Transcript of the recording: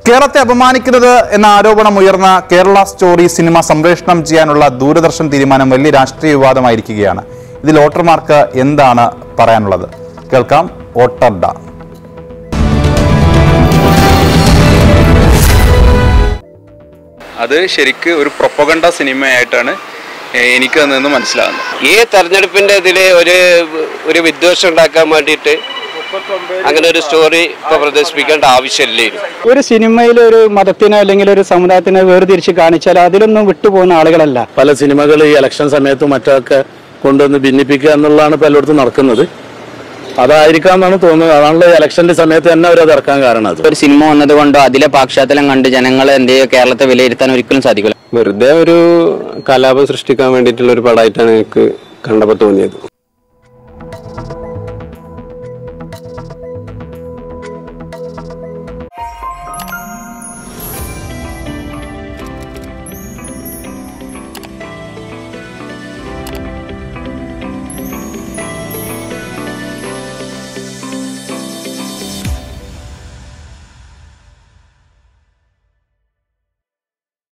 കേരളത്തെ അപമാനിക്കുന്നത് എന്ന ആരോപണം ഉയർന്ന കേരള സ്റ്റോറി സിനിമ സംപ്രേഷണം ചെയ്യാനുള്ള ദൂരദർശൻ തീരുമാനം വലിയ രാഷ്ട്രീയ വിവാദമായിരിക്കുകയാണ് ഇതിൽ വോട്ടർമാർക്ക് എന്താണ് പറയാനുള്ളത് കേൾക്കാം വോട്ടർഡ അത് ശരിക്ക് ഒരു പ്രൊപ്പഗണ്ട സിനിമയായിട്ടാണ് എ- എനിക്ക് അതിൽ നിന്ന് മനസ്സിലാകുന്നത് ഈ തെരഞ്ഞെടുപ്പിന്റെ ഇതിൽ ഒരു ഒരു വിദ്വേഷം ഉണ്ടാക്കാൻ വേണ്ടിയിട്ട് അങ്ങനെ ഒരു സ്റ്റോറി ഇപ്പൊ പ്രദർശിപ്പിക്കേണ്ട ആവശ്യമില്ലായിരുന്നു ഒരു സിനിമയിൽ ഒരു മതത്തിനോ അല്ലെങ്കിൽ ഒരു സമുദായത്തിനോ വേർതിരിച്ച് കാണിച്ചാൽ അതിലൊന്നും വിട്ടുപോകുന്ന ആളുകളല്ല പല സിനിമകൾ ഈ ഇലക്ഷൻ സമയത്തും മറ്റൊക്കെ കൊണ്ടുവന്ന് ഭിന്നിപ്പിക്കുക എന്നുള്ളതാണ് പലയിടത്തും നടക്കുന്നത് അതായിരിക്കാം എന്നാണ് തോന്നുന്നത് അതാണല്ലോ ഈ ഇലക്ഷന്റെ സമയത്ത് തന്നെ അവരത് ഇറക്കാൻ കാരണം അത് ഒരു സിനിമ വന്നതുകൊണ്ടോ അതിലെ പാശ്ചാത്തലം കണ്ട് ജനങ്ങൾ എന്ത് ചെയ്യും കേരളത്തെ വിലയിരുത്താൻ ഒരിക്കലും സാധിക്കില്ല വെറുതെ ഒരു കലാപം സൃഷ്ടിക്കാൻ വേണ്ടിയിട്ടുള്ള ഒരു പടമായിട്ടാണ് എനിക്ക് കണ്ടപ്പോൾ തോന്നിയത്